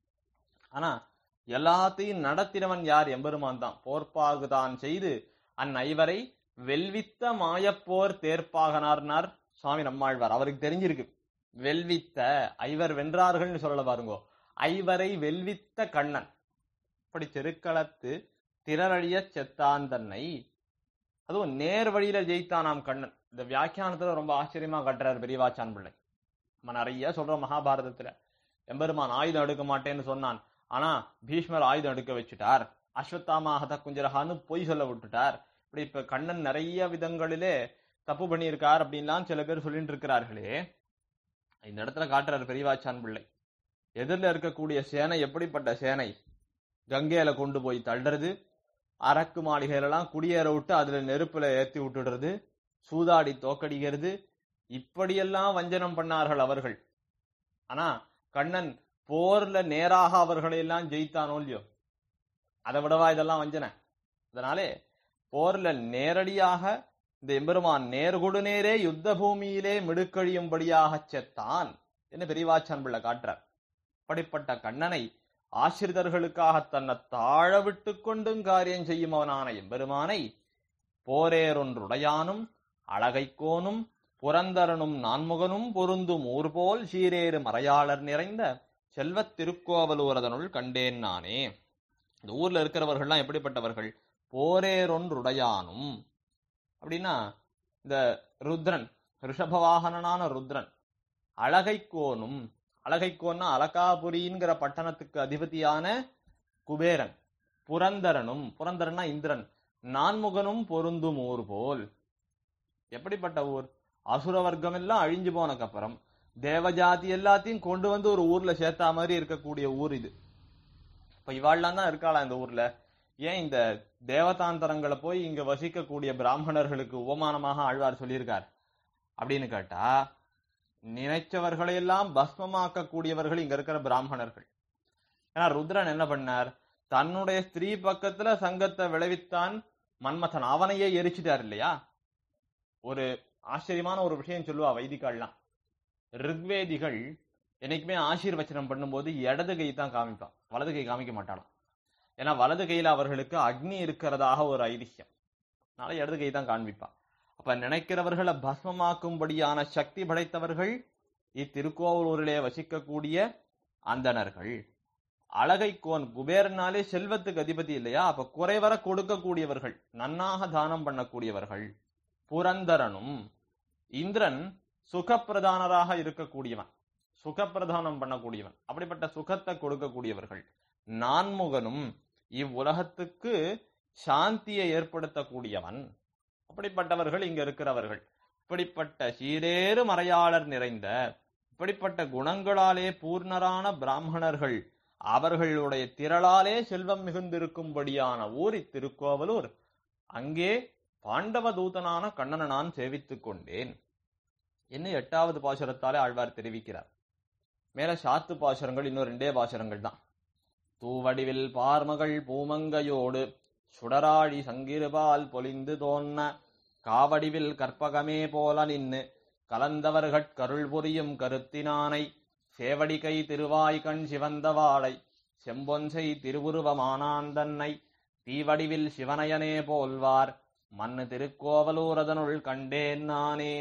ஆனா எல்லாத்தையும் நடத்தினவன் யார் எம்பெருமான் தான் போர்ப்பாகுதான் செய்து அந்நைவரை வெல்வித்த மாயப்போர் தேர்ப்பாகனார்னார் சுவாமி நம்மாழ்வார் அவருக்கு தெரிஞ்சிருக்கு வெல்வித்த ஐவர் வென்றார்கள்னு சொல்லல பாருங்கோ ஐவரை வெல்வித்த கண்ணன் இப்படி செருக்களத்து திரளழிய செத்தான் தன்னை அதுவும் நேர் வழியில ஜெயித்தானாம் கண்ணன் இந்த வியாக்கியானத்துல ரொம்ப ஆச்சரியமா கட்டுறாரு பெரியவாச்சான் பிள்ளை நம்ம நிறைய சொல்றோம் மகாபாரதத்துல எம்பெருமான் ஆயுதம் எடுக்க மாட்டேன்னு சொன்னான் ஆனா பீஷ்மர் ஆயுதம் எடுக்க வச்சுட்டார் அஸ்வத்தாமா ஹத குஞ்சரஹான்னு பொய் சொல்ல விட்டுட்டார் இப்படி இப்ப கண்ணன் நிறைய விதங்களிலே தப்பு பண்ணியிருக்கார் அப்படின்லாம் சில பேர் சொல்லிட்டு இருக்கிறார்களே இந்த இடத்துல காட்டுறாரு பெரியவாச்சான் பிள்ளை எதிரில் இருக்கக்கூடிய சேனை எப்படிப்பட்ட சேனை கங்கையில கொண்டு போய் தள்ளுறது அரக்கு மாளிகையிலலாம் குடியேற விட்டு அதுல நெருப்புல ஏத்தி விட்டுடுறது சூதாடி தோக்கடிக்கிறது இப்படியெல்லாம் வஞ்சனம் பண்ணார்கள் அவர்கள் ஆனா கண்ணன் போர்ல நேராக அவர்களை எல்லாம் ஜெயித்தானோ இல்லையோ அதை விடவா இதெல்லாம் வஞ்சனை அதனாலே போர்ல நேரடியாக இந்த எம்பெருமான் நேர்கொடு நேரே யுத்த பூமியிலே மிடுக்கழியும்படியாக செத்தான் என்று பெரியவாச்சான் பிள்ளை காட்டுறார் அப்படிப்பட்ட கண்ணனை ஆசிரிதர்களுக்காக தன்னை தாழ விட்டு கொண்டும் காரியம் செய்யுமவனான எம்பெருமானை போரேறொன்றுடையானும் அழகைக்கோனும் புரந்தரனும் நான்முகனும் பொருந்தும் ஊர்போல் சீரேறு மறையாளர் நிறைந்த செல்வத் திருக்கோவலூரதனுள் கண்டேன் நானே இந்த ஊர்ல இருக்கிறவர்கள்லாம் எப்படிப்பட்டவர்கள் போரேறொன்றுடையானும் அப்படின்னா இந்த ருத்ரன் ரிஷபவாகனனான ருத்ரன் அழகைக்கோனும் அழகைக்கோன்னா அலகாபுரிங்கிற பட்டணத்துக்கு அதிபதியான குபேரன் புரந்தரனும் புரந்தரனா இந்திரன் நான்முகனும் பொருந்தும் ஊர் போல் எப்படிப்பட்ட ஊர் அசுர வர்க்கம் எல்லாம் அழிஞ்சு போனக்கு அப்புறம் தேவஜாதி எல்லாத்தையும் கொண்டு வந்து ஒரு ஊர்ல சேர்த்தா மாதிரி இருக்கக்கூடிய ஊர் இது இப்ப இவாள்லாம் தான் இருக்காளா இந்த ஊர்ல ஏன் இந்த தேவதாந்தரங்களை போய் இங்க வசிக்கக்கூடிய பிராமணர்களுக்கு உபமானமாக ஆழ்வார் சொல்லியிருக்கார் அப்படின்னு கேட்டா நினைச்சவர்களை எல்லாம் பஸ்மமாக்கக்கூடியவர்கள் இங்க இருக்கிற பிராமணர்கள் ஏன்னா ருத்ரன் என்ன பண்ணார் தன்னுடைய ஸ்திரீ பக்கத்துல சங்கத்தை விளைவித்தான் மன்மதன் அவனையே எரிச்சிட்டார் இல்லையா ஒரு ஆச்சரியமான ஒரு விஷயம் சொல்லுவா வைதிகால்லாம் ரிக்வேதிகள் என்னைக்குமே ஆசீர்வச்சனம் பண்ணும்போது இடது கை தான் காமிப்பான் வலது கை காமிக்க மாட்டாளாம் ஏன்னா வலது கையில அவர்களுக்கு அக்னி இருக்கிறதாக ஒரு ஐதிஹ்யம் அதனால இடது கை தான் காண்பிப்பான் அப்ப நினைக்கிறவர்களை பஸ்மமாக்கும்படியான சக்தி படைத்தவர்கள் இத்திருக்கோவலூரிலே வசிக்கக்கூடிய அந்தணர்கள் அழகைக்கோன் குபேரனாலே செல்வத்துக்கு அதிபதி இல்லையா அப்ப குறைவர கொடுக்கக்கூடியவர்கள் நன்னாக தானம் பண்ணக்கூடியவர்கள் புரந்தரனும் இந்திரன் சுகப்பிரதானராக இருக்கக்கூடியவன் சுகப்பிரதானம் பண்ணக்கூடியவன் அப்படிப்பட்ட சுகத்தை கொடுக்கக்கூடியவர்கள் நான்முகனும் இவ்வுலகத்துக்கு சாந்தியை ஏற்படுத்தக்கூடியவன் அப்படிப்பட்டவர்கள் இங்க இருக்கிறவர்கள் இப்படிப்பட்ட சீரேறு மறையாளர் நிறைந்த இப்படிப்பட்ட குணங்களாலே பூர்ணரான பிராமணர்கள் அவர்களுடைய திரளாலே செல்வம் மிகுந்திருக்கும்படியான ஊர் இத்திருக்கோவலூர் அங்கே பாண்டவ தூதனான கண்ணனை நான் சேவித்துக் கொண்டேன் என்ன எட்டாவது பாசுரத்தாலே ஆழ்வார் தெரிவிக்கிறார் மேல சாத்து பாசுரங்கள் இன்னும் ரெண்டே பாசுரங்கள் தான் தூவடிவில் பார்மகள் பூமங்கையோடு சுடராழி சங்கிருபால் பொலிந்து தோன்ன காவடிவில் கற்பகமே போல நின்னு கலந்தவர்கட் கருள் புரியும் கருத்தினானை சேவடிகை திருவாய் கண் சிவந்தவாளை செம்பொன்சை திருவுருவமானான் தன்னை தீவடிவில் சிவனயனே போல்வார் மண்ணு திருக்கோவலூரதனுள் கண்டேன் நானே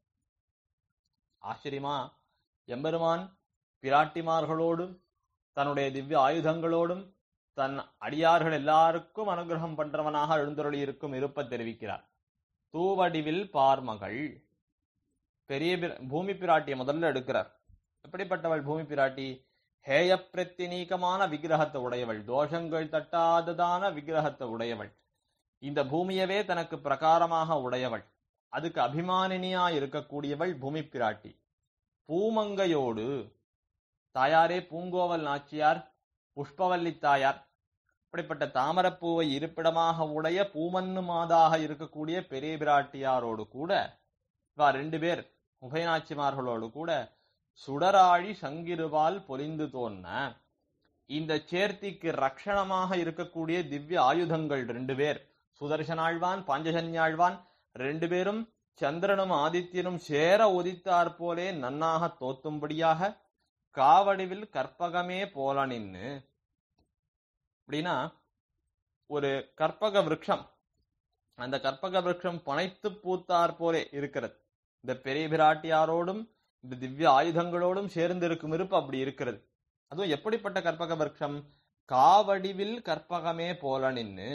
ஆச்சரியமா எம்பெருமான் பிராட்டிமார்களோடும் தன்னுடைய திவ்ய ஆயுதங்களோடும் தன் அடியார்கள் எல்லாருக்கும் அனுகிரகம் பண்றவனாக எழுந்தருளி இருக்கும் இருப்ப தெரிவிக்கிறார் தூவடிவில் பார்மகள் பெரிய பிர- பூமி பிராட்டியை முதல்ல எடுக்கிறார் எப்படிப்பட்டவள் பூமி பிராட்டி ஹேய பிரத்தினீகமான விக்கிரகத்தை உடையவள் தோஷங்கள் தட்டாததான விக்கிரகத்தை உடையவள் இந்த பூமியவே தனக்கு பிரகாரமாக உடையவள் அதுக்கு அபிமானினியா இருக்கக்கூடியவள் பூமி பிராட்டி பூமங்கையோடு தாயாரே பூங்கோவல் நாச்சியார் புஷ்பவல்லி தாயார் இப்படிப்பட்ட தாமரப்பூவை இருப்பிடமாக உடைய பூமன்னு மாதாக இருக்கக்கூடிய பெரிய பிராட்டியாரோடு கூட இவா ரெண்டு பேர் உபயநாச்சிமார்களோடு கூட சுடராழி சங்கிருவால் பொலிந்து தோன்ன இந்த சேர்த்திக்கு ரக்ஷணமாக இருக்கக்கூடிய திவ்ய ஆயுதங்கள் ரெண்டு பேர் சுதர்சனாழ்வான் பாஞ்சஜன்யாழ்வான் ரெண்டு பேரும் சந்திரனும் ஆதித்யனும் சேர உதித்தாற் போலே நன்னாக தோத்தும்படியாக காவடிவில் கற்பகமே போல நின்னு அப்படின்னா ஒரு கற்பக விருட்சம் அந்த கற்பக விருட்சம் பனைத்து பூத்தாற் போலே இருக்கிறது இந்த பெரிய பிராட்டியாரோடும் இந்த திவ்ய ஆயுதங்களோடும் சேர்ந்து இருக்கும் இருப்பு அப்படி இருக்கிறது அதுவும் எப்படிப்பட்ட கற்பக விருட்சம் காவடிவில் கற்பகமே போல நின்னு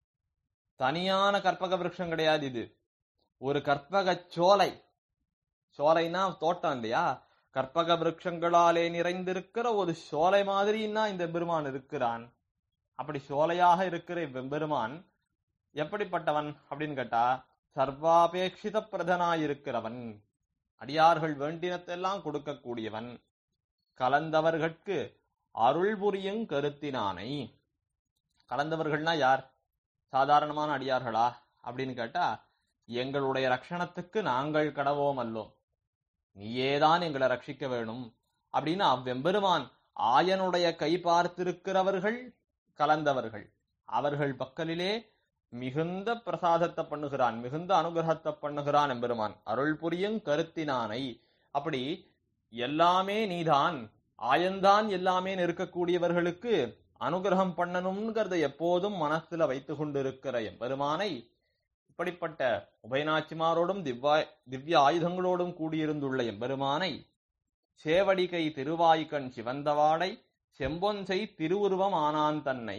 தனியான கற்பக விருட்சம் கிடையாது இது ஒரு கற்பக சோலை சோலைனா தோட்டம் இல்லையா கற்பக விருட்சங்களாலே நிறைந்திருக்கிற ஒரு சோலை மாதிரின்னா இந்த பெருமான் இருக்கிறான் அப்படி சோலையாக இருக்கிற இவ்வெம்பெருமான் எப்படிப்பட்டவன் அப்படின்னு கேட்டா சர்வாபேட்சித பிரதனாயிருக்கிறவன் அடியார்கள் வேண்டினத்தெல்லாம் கொடுக்கக்கூடியவன் கலந்தவர்கட்கு அருள் புரியும் கருத்தினானை கலந்தவர்கள்னா யார் சாதாரணமான அடியார்களா அப்படின்னு கேட்டா எங்களுடைய ரட்சணத்துக்கு நாங்கள் கடவோம் அல்லோம் நீயேதான் எங்களை ரட்சிக்க வேணும் அப்படின்னு அவ்வெம்பெருமான் ஆயனுடைய கை பார்த்திருக்கிறவர்கள் கலந்தவர்கள் அவர்கள் பக்கலிலே மிகுந்த பிரசாதத்தை பண்ணுகிறான் மிகுந்த அனுகிரகத்தை பண்ணுகிறான் எம்பெருமான் அருள் புரியும் கருத்தினானை அப்படி எல்லாமே நீதான் ஆயன்தான் எல்லாமே இருக்கக்கூடியவர்களுக்கு அனுகிரகம் பண்ணணும்ங்கிறத எப்போதும் மனசுல வைத்து கொண்டிருக்கிற எம்பெருமானை இப்படிப்பட்ட உபயநாச்சிமாரோடும் திவ்யா திவ்ய ஆயுதங்களோடும் கூடியிருந்துள்ள எம்பெருமானை சேவடிகை திருவாய்கண் சிவந்தவாடை செம்பொன்சை திருவுருவம் ஆனான் தன்னை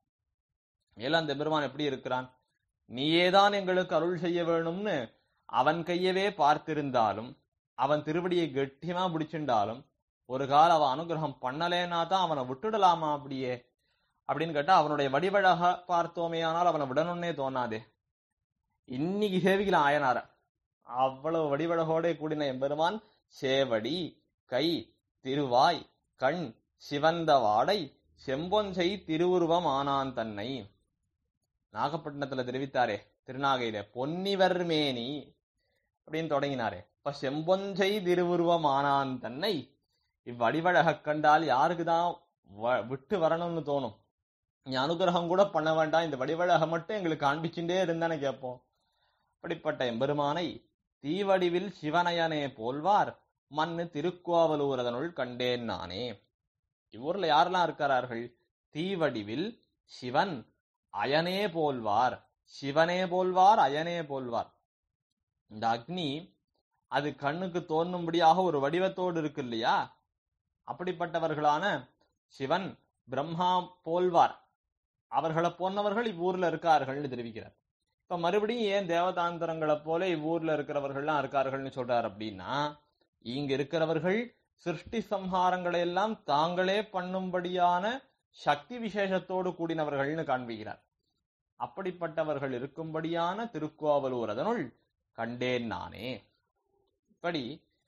மேல அந்த பெருமான் எப்படி இருக்கிறான் நீயேதான் எங்களுக்கு அருள் செய்ய வேணும்னு அவன் கையவே பார்த்திருந்தாலும் அவன் திருவடியை கெட்டியமா பிடிச்சிருந்தாலும் ஒரு கால அவன் அனுகிரகம் பண்ணலேனா தான் அவனை விட்டுடலாமா அப்படியே அப்படின்னு கேட்டா அவனுடைய வடிவழக பார்த்தோமே ஆனால் அவனை விடணும்னே தோணாதே இன்னைக்கு சேவிக்கல ஆயனார அவ்வளவு வடிவழகோட கூடின எம்பெருமான் சேவடி கை திருவாய் கண் சிவந்த வாடை செம்பொன்சை திருவுருவம் ஆனான் தன்னை நாகப்பட்டினத்துல தெரிவித்தாரே திருநாகையில பொன்னிவர் மேனி அப்படின்னு தொடங்கினாரே இப்ப செம்பொன்சை திருவுருவம் ஆனான் தன்னை இவ்வடிவழக கண்டால் யாருக்குதான் வ- விட்டு வரணும்னு தோணும் நீ அனுகிரகம் கூட பண்ண வேண்டாம் இந்த வடிவழக மட்டும் எங்களுக்கு காண்பிச்சுட்டே இருந்தானே கேட்போம் அப்படிப்பட்ட எம்பெருமானை தீவடிவில் சிவனயனே போல்வார் மண்ணு திருக்கோவலூரதனுள் கண்டேன் நானே இவ்வூர்ல யாரெல்லாம் இருக்கிறார்கள் தீவடிவில் சிவன் அயனே போல்வார் சிவனே போல்வார் அயனே போல்வார் இந்த அக்னி அது கண்ணுக்கு தோன்றும்படியாக ஒரு வடிவத்தோடு இருக்கு இல்லையா அப்படிப்பட்டவர்களான சிவன் பிரம்மா போல்வார் அவர்களை போன்னவர்கள் இவ்வூர்ல இருக்கார்கள்னு தெரிவிக்கிறார் இப்ப மறுபடியும் ஏன் தேவதாந்தரங்களை போல இவ்வூர்ல இருக்கிறவர்கள்லாம் இருக்கார்கள்னு சொல்றார் அப்படின்னா இங்க இருக்கிறவர்கள் சிருஷ்டி சம்ஹாரங்களை எல்லாம் தாங்களே பண்ணும்படியான சக்தி விசேஷத்தோடு கூடினவர்கள்னு காண்பிக்கிறார் அப்படிப்பட்டவர்கள் இருக்கும்படியான திருக்கோவலூர் அதனுள் கண்டேன் நானே இப்படி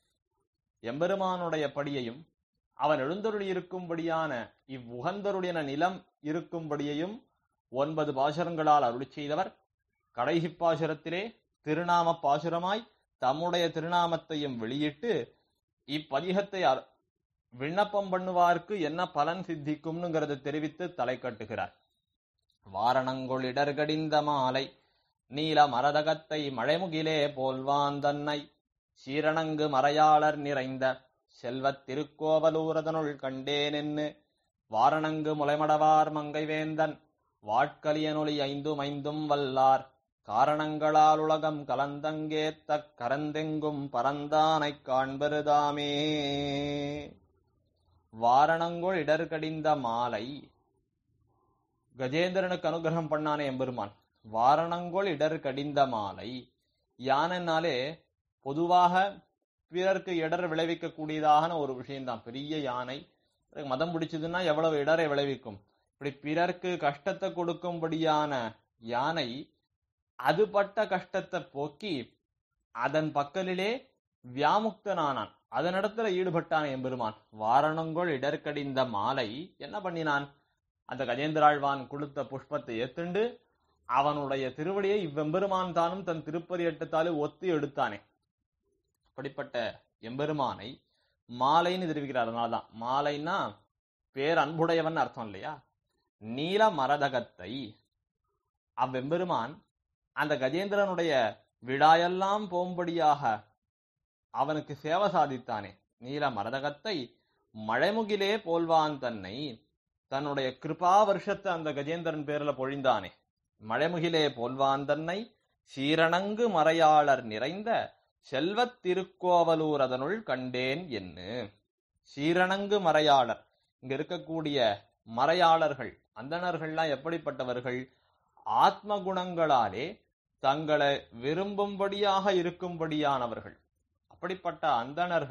எம்பெருமானுடைய படியையும் அவன் எழுந்தருளி இருக்கும்படியான இவ்வுகந்தருடைய நிலம் இருக்கும்படியையும் ஒன்பது பாசுரங்களால் அருளி செய்தவர் கடைசி பாசுரத்திலே திருநாம பாசுரமாய் தம்முடைய திருநாமத்தையும் வெளியிட்டு இப்பதிகத்தை அர்- விண்ணப்பம் பண்ணுவார்க்கு என்ன பலன் சித்திக்கும்னுங்கிறத தெரிவித்து தலை கட்டுகிறார் வாரணங்கொள் இடர்கடிந்த மாலை நீல மரதகத்தை மழைமுகிலே போல்வான் தன்னை சீரணங்கு மறையாளர் நிறைந்த செல்வத் திருக்கோவலூரதனுள் கண்டேனென்னு வாரணங்கு முளைமடவார் மங்கைவேந்தன் வாட்கலியனொளி ஐந்தும் ஐந்தும் வல்லார் காரணங்களால் உலகம் கலந்தங்கேத்தக் கரந்தெங்கும் பரந்தானைக் காண்பருதாமே வாரணங்கொள் இடர்கடிந்த மாலை கஜேந்திரனுக்கு அனுகிரகம் பண்ணானே எம்பெருமான் வாரணங்கொள் இடர் கடிந்த மாலை யானைனாலே பொதுவாக பிறருக்கு இடர் விளைவிக்க கூடியதான ஒரு விஷயம்தான் பெரிய யானை பிறகு மதம் பிடிச்சதுன்னா எவ்வளவு இடரை விளைவிக்கும் இப்படி பிறர்க்கு கஷ்டத்தை கொடுக்கும்படியான யானை அது பட்ட கஷ்டத்தை போக்கி அதன் பக்கலிலே வியாமுக்தனானான் அதனிடத்துல ஈடுபட்டான் எம்பெருமான் வாரணங்கொள் இடர்கடிந்த மாலை என்ன பண்ணினான் அந்த கஜேந்திராழ்வான் கொடுத்த புஷ்பத்தை ஏத்துண்டு அவனுடைய திருவடியை இவ்வெம்பெருமான் தானும் தன் திருப்பதி எட்டத்தாலே ஒத்து எடுத்தானே அப்படிப்பட்ட எம்பெருமானை மாலைன்னு தெரிவிக்கிறார் அதனால்தான் மாலைன்னா பேர் அன்புடையவன் அர்த்தம் இல்லையா நீல மரதகத்தை அவ்வெம்பெருமான் அந்த கஜேந்திரனுடைய விழாயெல்லாம் போம்படியாக அவனுக்கு சேவை சாதித்தானே நீல மரதகத்தை மழைமுகிலே போல்வான் தன்னை தன்னுடைய கிருபா வருஷத்தை அந்த கஜேந்திரன் பேர்ல பொழிந்தானே மழைமுகிலே போல்வான் தன்னை சீரணங்கு மறையாளர் நிறைந்த செல்வத் திருக்கோவலூர் அதனுள் கண்டேன் என்று சீரணங்கு மறையாளர் இங்க இருக்கக்கூடிய மறையாளர்கள் அந்தணர்கள்லாம் எப்படிப்பட்டவர்கள் ஆத்ம குணங்களாலே தங்களை விரும்பும்படியாக இருக்கும்படியானவர்கள் அப்படிப்பட்ட அந்தணர்கள்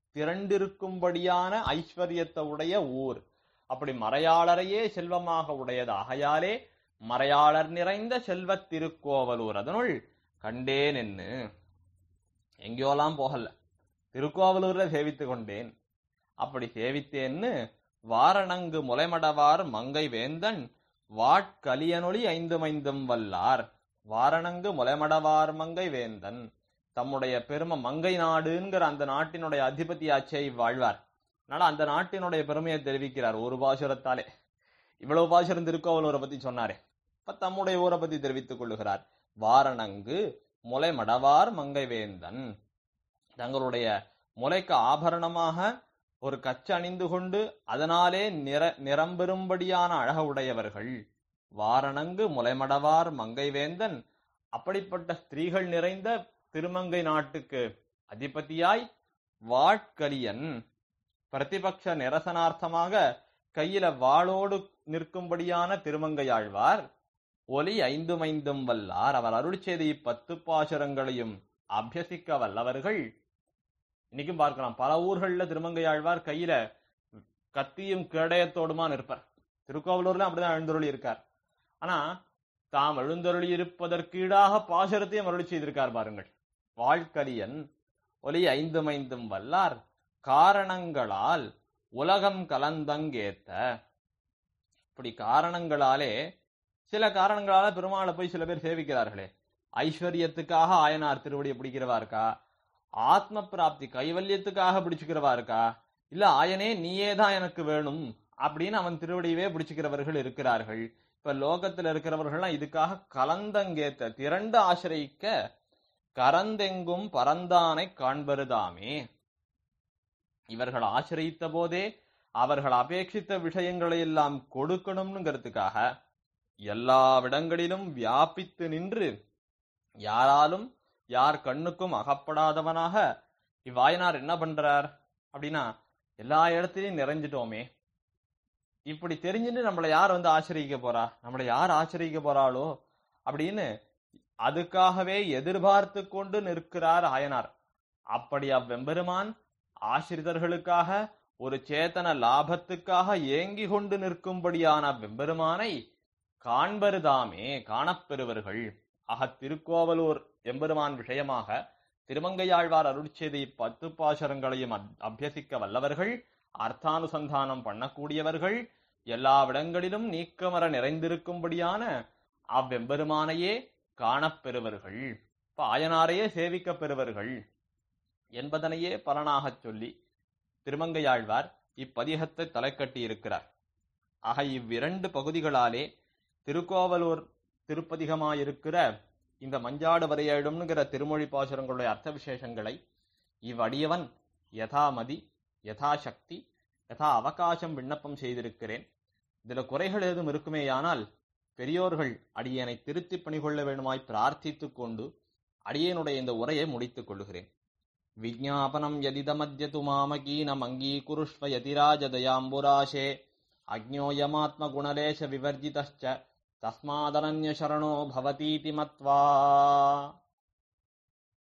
திரண்டிருக்கும்படியான ஐஸ்வர்யத்தை உடைய ஊர் அப்படி மறையாளரையே செல்வமாக உடையது ஆகையாலே மறையாளர் நிறைந்த செல்வத் திருக்கோவலூர் அதனுள் கண்டேன் என்று எங்கேயோலாம் போகல திருக்கோவலூர்ல சேவித்துக் கொண்டேன் அப்படி சேவித்தேன்னு வாரணங்கு முலைமடவார் மங்கை வேந்தன் வாட்கலியனொளி ஐந்துமைந்தும் வல்லார் வாரணங்கு முலைமடவார் மங்கை வேந்தன் தம்முடைய பெருமை மங்கை நாடுங்கிற அந்த நாட்டினுடைய அதிபதியாச்சை வாழ்வார் அதனால அந்த நாட்டினுடைய பெருமையை தெரிவிக்கிறார் ஒரு பாசுரத்தாலே இவ்வளவு பாசுரம் திருக்கோவலூரை பத்தி சொன்னாரே இப்ப தம்முடைய ஊரை பத்தி தெரிவித்துக் கொள்ளுகிறார் வாரணங்கு முலை மடவார் மங்கை வேந்தன் தங்களுடைய முலைக்கு ஆபரணமாக ஒரு கச்சு அணிந்து கொண்டு அதனாலே நிற நிரம்பெறும்படியான அழகுடையவர்கள் வாரணங்கு முலைமடவார் மங்கை வேந்தன் அப்படிப்பட்ட ஸ்திரீகள் நிறைந்த திருமங்கை நாட்டுக்கு அதிபதியாய் வாட்கலியன் பிரதிபக்ஷ நிரசனார்த்தமாக கையில வாளோடு நிற்கும்படியான திருமங்கையாழ்வார் ஒலி ஐந்துமைந்தும் வல்லார் அவர் அருள் செய்த இப்பத்து பாசுரங்களையும் அபியசிக்க வல்லவர்கள் இன்னைக்கும் பார்க்கலாம் பல ஊர்கள்ல திருமங்கையாழ்வார் கையில கத்தியும் கேடயத்தோடுமா நிற்பார் திருக்கோவலூர்ல அப்படிதான் எழுந்தருளி இருக்கார் ஆனா தாம் எழுந்தருளி இருப்பதற்கு ஈடாக பாசுரத்தையும் அருளி செய்திருக்கார் பாருங்கள் வாழ்கலியன் ஒலி ஐந்துமைந்தும் வல்லார் காரணங்களால் உலகம் கலந்தங்கேத்த இப்படி காரணங்களாலே சில காரணங்களால பெருமாளை போய் சில பேர் சேவிக்கிறார்களே ஐஸ்வர்யத்துக்காக ஆயனார் திருவடியை பிடிக்கிறவா இருக்கா ஆத்ம பிராப்தி கைவல்யத்துக்காக பிடிச்சுக்கிறவா இருக்கா இல்ல ஆயனே நீயே தான் எனக்கு வேணும் அப்படின்னு அவன் திருவடியவே பிடிச்சுக்கிறவர்கள் இருக்கிறார்கள் இப்ப லோகத்துல இருக்கிறவர்கள்லாம் இதுக்காக கலந்தங்கேத்த திரண்டு ஆசிரியிக்க கரந்தெங்கும் பரந்தானை காண்பருதாமே இவர்கள் ஆசிரியித்த போதே அவர்கள் அபேட்சித்த விஷயங்களை எல்லாம் கொடுக்கணும்னுங்கிறதுக்காக எல்லாவிடங்களிலும் வியாபித்து நின்று யாராலும் யார் கண்ணுக்கும் அகப்படாதவனாக இவ்வாயனார் என்ன பண்றார் அப்படின்னா எல்லா இடத்திலையும் நிறைஞ்சிட்டோமே இப்படி தெரிஞ்சுட்டு நம்மளை யார் வந்து ஆச்சரிக்க போறா நம்மளை யார் ஆச்சரிக்க போறாளோ அப்படின்னு அதுக்காகவே எதிர்பார்த்து கொண்டு நிற்கிறார் ஆயனார் அப்படி அவ்வெம்பெருமான் ஆசிரிதர்களுக்காக ஒரு சேத்தன லாபத்துக்காக ஏங்கி கொண்டு நிற்கும்படியான வெம்பெருமானை காண்பருதாமே காணப்பெறுவர்கள் ஆக திருக்கோவலூர் எம்பெருமான் விஷயமாக திருமங்கையாழ்வார் அருட்செய்தி பத்து பாசரங்களையும் அபியசிக்க வல்லவர்கள் அர்த்தானுசந்தானம் பண்ணக்கூடியவர்கள் எல்லாவிடங்களிலும் நீக்கமர நிறைந்திருக்கும்படியான அவ்வெம்பெருமானையே காணப்பெறுவர்கள் இப்ப ஆயனாரையே சேவிக்கப் பெறுவர்கள் என்பதனையே பலனாகச் சொல்லி திருமங்கையாழ்வார் இப்பதிகத்தை தலைக்கட்டி இருக்கிறார் ஆக இவ்விரண்டு பகுதிகளாலே திருக்கோவலூர் திருப்பதிகமாயிருக்கிற இந்த மஞ்சாடு வரையிடும்ங்கிற திருமொழி பாசுரங்களுடைய அர்த்த விசேஷங்களை இவ்வடியவன் யதாமதி யதாசக்தி யதா அவகாசம் விண்ணப்பம் செய்திருக்கிறேன் இதுல குறைகள் ஏதும் இருக்குமேயானால் பெரியோர்கள் அடியேனை திருத்தி பணிகொள்ள வேண்டுமாய் பிரார்த்தித்துக் கொண்டு அடியேனுடைய இந்த உரையை முடித்துக் கொள்ளுகிறேன் விஜாபனம் யதிதமத்யது மாமகீனம் அங்கீகுருஷ்வ யதிராஜதயாம்புராசே அக்ஞோயமாத்மகுணலேஷ விவர்ஜிதश्च தஸ்மாதனன்ய சரணோ பவதீதி மத்வா